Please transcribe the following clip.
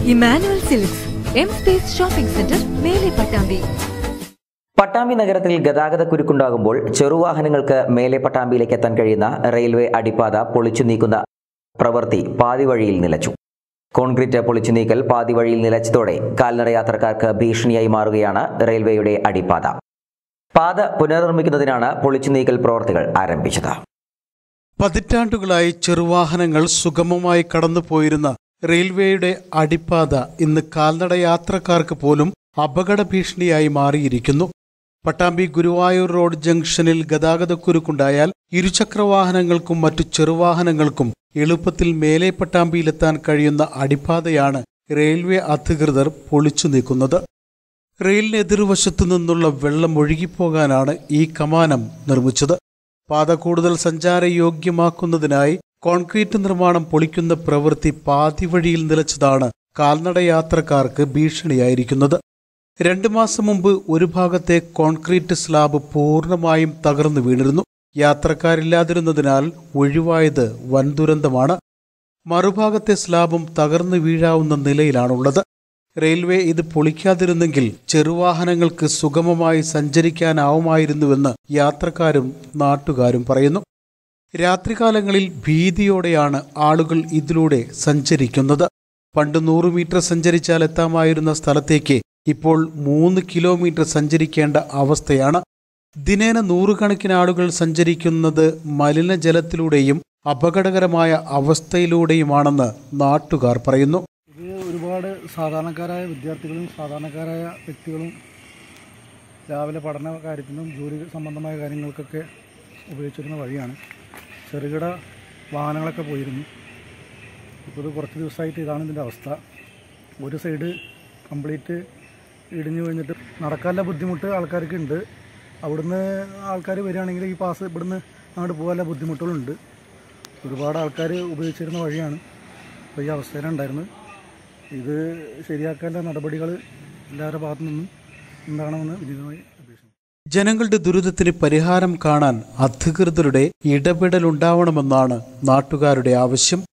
Emmanuel silks M space shopping centre മേലെ പട്ടാമ്പി പട്ടാമ്പി നഗരത്തിൽ ഗതാഗത കുരുക്കുണ്ടാകുമ്പോൾ ചെറുവാഹനങ്ങൾക്ക് മേലെ പട്ടാമ്പിയിലേക്ക് എത്താൻ കഴിയുന്ന റെയിൽവേ അടിപ്പാത പൊളിച്ചു നീക്കുന്ന പ്രവൃത്തി പാതി വഴിയിൽ നിലച്ചു കോൺക്രീറ്റ് പൊളിച്ചു നീക്കൽ പാതി വഴിയിൽ നിലച്ചതോടെ കാൽനട യാത്രക്കാർക്ക് ഭീഷണിയായി മാറുകയാണ് റെയിൽവേയുടെ അടിപ്പാത പാത പുനർനിർമ്മിക്കുന്നതിനാണ് പൊളിച്ചു നീക്കൽ പ്രവർത്തികൾ ആരംഭിച്ചത് പതിറ്റാണ്ടുകളായി ചെറുവാഹനങ്ങൾ സുഗമമായി കടന്നുപോയിരുന്ന റെയിൽവേയുടെ അടിപ്പാത ഇന്ന് കാൽനട യാത്രക്കാർക്ക് പോലും അപകട ഭീഷണിയായി മാറിയിരിക്കുന്നു പട്ടാമ്പി ഗുരുവായൂർ റോഡ് ജംഗ്ഷനിൽ ഗതാഗതക്കുരുക്കുണ്ടായാൽ ഇരുചക്രവാഹനങ്ങൾക്കും മറ്റു ചെറുവാഹനങ്ങൾക്കും എളുപ്പത്തിൽ മേലെ പട്ടാമ്പിയിലെത്താൻ കഴിയുന്ന അടിപ്പാതയാണ് റെയിൽവേ അധികൃതർ പൊളിച്ചു നീക്കുന്നത് റെയിലിന് എതിർവശത്തു നിന്നുള്ള വെള്ളം ഒഴുകിപ്പോകാനാണ് ഈ കമാനം നിർമ്മിച്ചത് പാത കൂടുതൽ സഞ്ചാരയോഗ്യമാക്കുന്നതിനായി കോൺക്രീറ്റ് നിർമ്മാണം പൊളിക്കുന്ന പ്രവൃത്തി പാതി വഴിയിൽ നിലച്ചതാണ് കാൽനട യാത്രക്കാർക്ക് ഭീഷണിയായിരിക്കുന്നത് രണ്ടു മാസം മുമ്പ് ഒരു ഭാഗത്തെ കോൺക്രീറ്റ് സ്ലാബ് പൂർണ്ണമായും തകർന്നു വീണിരുന്നു യാത്രക്കാരില്ലാതിരുന്നതിനാൽ ഒഴിവായത് വൻ ദുരന്തമാണ് മറുഭാഗത്തെ സ്ലാബും തകർന്നു വീഴാവുന്ന നിലയിലാണുള്ളത് റെയിൽവേ ഇത് പൊളിക്കാതിരുന്നെങ്കിൽ ചെറുവാഹനങ്ങൾക്ക് സുഗമമായി സഞ്ചരിക്കാനാവുമായിരുന്നുവെന്ന് യാത്രക്കാരും നാട്ടുകാരും പറയുന്നു രാത്രികാലങ്ങളിൽ ഭീതിയോടെയാണ് ആളുകൾ ഇതിലൂടെ സഞ്ചരിക്കുന്നത് പണ്ട് നൂറ് മീറ്റർ സഞ്ചരിച്ചാൽ എത്താമായിരുന്ന സ്ഥലത്തേക്ക് ഇപ്പോൾ മൂന്ന് കിലോമീറ്റർ സഞ്ചരിക്കേണ്ട അവസ്ഥയാണ് ദിനേന നൂറുകണക്കിന് ആളുകൾ സഞ്ചരിക്കുന്നത് മലിനജലത്തിലൂടെയും അപകടകരമായ അവസ്ഥയിലൂടെയുമാണെന്ന് നാട്ടുകാർ പറയുന്നു ഇത് ഒരുപാട് സാധാരണക്കാരായ വിദ്യാർത്ഥികളും സാധാരണക്കാരായ വ്യക്തികളും രാവിലെ പഠന കാര്യത്തിനും ജോലി സംബന്ധമായ കാര്യങ്ങൾക്കൊക്കെ ഉപയോഗിച്ചിരുന്ന വഴിയാണ് ചെറുകിട വാഹനങ്ങളൊക്കെ പോയിരുന്നു ഇപ്പോൾ ഇത് കുറച്ച് ദിവസമായിട്ട് ഇതാണ് ഇതിൻ്റെ അവസ്ഥ ഒരു സൈഡ് കംപ്ലീറ്റ് ഇടിഞ്ഞു കഴിഞ്ഞിട്ട് നടക്കാനുള്ള ബുദ്ധിമുട്ട് ആൾക്കാർക്ക് ഉണ്ട് അവിടുന്ന് ആൾക്കാർ വരികയാണെങ്കിൽ ഈ പാസ് ഇവിടുന്ന് അങ്ങോട്ട് പോകാനുള്ള ബുദ്ധിമുട്ടുകളുണ്ട് ഒരുപാട് ആൾക്കാർ ഉപയോഗിച്ചിരുന്ന വഴിയാണ് ഇപ്പോൾ ഈ അവസ്ഥയിലുണ്ടായിരുന്നത് ഇത് ശരിയാക്കേണ്ട നടപടികൾ എല്ലാവരുടെ ഭാഗത്തു നിന്നും ഉണ്ടാകണമെന്ന് വിനീതമായി അപേക്ഷിക്കുന്നു ജനങ്ങളുടെ ദുരിതത്തിന് പരിഹാരം കാണാൻ അധികൃതരുടെ ഇടപെടലുണ്ടാവണമെന്നാണ് നാട്ടുകാരുടെ ആവശ്യം